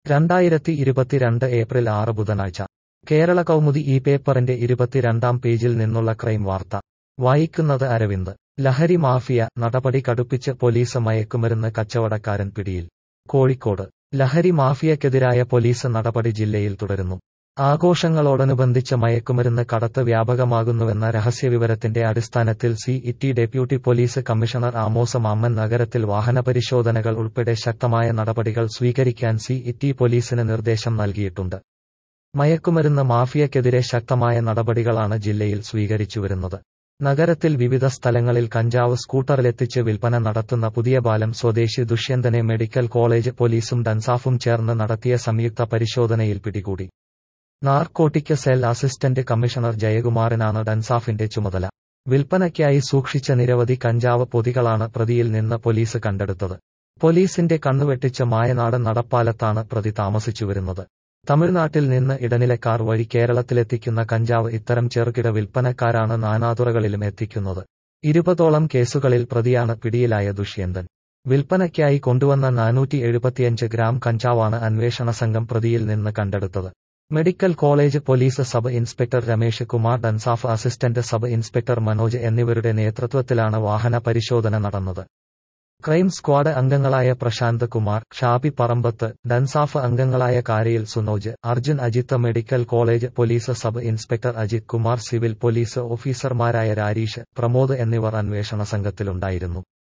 രണ്ടായിരത്തി ഇരുപത്തിരണ്ട് ഏപ്രിൽ ആറ് ബുധനാഴ്ച കേരള കൗമുദി ഈ പേപ്പറിന്റെ ഇരുപത്തിരണ്ടാം പേജിൽ നിന്നുള്ള ക്രൈം വാർത്ത വായിക്കുന്നത് അരവിന്ദ് ലഹരി മാഫിയ നടപടി കടുപ്പിച്ച് പോലീസ് മയക്കുമരുന്ന് കച്ചവടക്കാരൻ പിടിയിൽ കോഴിക്കോട് ലഹരി മാഫിയക്കെതിരായ പോലീസ് നടപടി ജില്ലയിൽ തുടരുന്നു ആഘോഷങ്ങളോടനുബന്ധിച്ച് മയക്കുമരുന്ന് കടത്ത് വ്യാപകമാകുന്നുവെന്ന രഹസ്യവിവരത്തിന്റെ അടിസ്ഥാനത്തിൽ city deputy police commissioner Amos Mammen നഗരത്തിൽ വാഹനപരിശോധനകൾ ഉൾപ്പെടെ ശക്തമായ നടപടികൾ സ്വീകരിക്കാൻ സി ഇറ്റി പോലീസിന് നിർദ്ദേശം നൽകിയിട്ടുണ്ട് മയക്കുമരുന്ന് മാഫിയക്കെതിരെ ശക്തമായ നടപടികളാണ് ജില്ലയിൽ സ്വീകരിച്ചുവരുന്നത് നഗരത്തിൽ വിവിധ സ്ഥലങ്ങളിൽ കഞ്ചാവ് സ്കൂട്ടറിലെത്തിച്ച് വിൽപ്പന നടത്തുന്ന പുതിയ പാലം സ്വദേശി ദുഷ്യന്തനെ മെഡിക്കൽ കോളേജ് പോലീസും ഡൻസാഫും ചേർന്ന് നടത്തിയ സംയുക്ത പരിശോധനയിൽ പിടികൂടി നാർക്കോട്ടിക് സെൽ അസിസ്റ്റന്റ് കമ്മീഷണർ ജയകുമാറിനാണ് ഡൻസാഫിന്റെ ചുമതല വിൽപ്പനയ്ക്കായി സൂക്ഷിച്ച നിരവധി കഞ്ചാവ് പൊതികളാണ് പ്രതിയിൽ നിന്ന് പോലീസ് കണ്ടെടുത്തത് പോലീസിന്റെ കണ്ണുവെട്ടിച്ച മായനാട് നടപ്പാലത്താണ് പ്രതി താമസിച്ചുവരുന്നത് തമിഴ്നാട്ടിൽ നിന്ന് ഇടനിലക്കാർ വഴി കേരളത്തിലെത്തിക്കുന്ന കഞ്ചാവ് ഇത്തരം ചെറുകിട വിൽപ്പനക്കാരാണ് നാനാതുറകളിലും എത്തിക്കുന്നത് ഇരുപതോളം കേസുകളിൽ പ്രതിയാണ് പിടിയിലായ ദുഷ്യന്തൻ വിൽപ്പനയ്ക്കായി കൊണ്ടുവന്ന നാനൂറ്റി എഴുപത്തിയഞ്ച് ഗ്രാം കഞ്ചാവാണ് അന്വേഷണ സംഘം പ്രതിയിൽ നിന്ന് കണ്ടെടുത്തത് medical college police sub inspector Ramesh Kumar DANSAF assistant sub inspector Manoj എന്നിവരുടെ നേതൃത്വത്തിലാണ് വാഹന പരിശോധന നടന്നത് ക്രൈം സ്ക്വാഡ് അംഗങ്ങളായ പ്രശാന്ത് കുമാർ ഷാബി പറമ്പത്ത് ഡൻസാഫ് അംഗങ്ങളായ Karayil Sunoj Arjun Ajith medical college police sub inspector Ajith Kumar civil police ഓഫീസർമാരായ രാരീഷ് പ്രമോദ് എന്നിവർ അന്വേഷണ സംഘത്തിലുണ്ടായിരുന്നു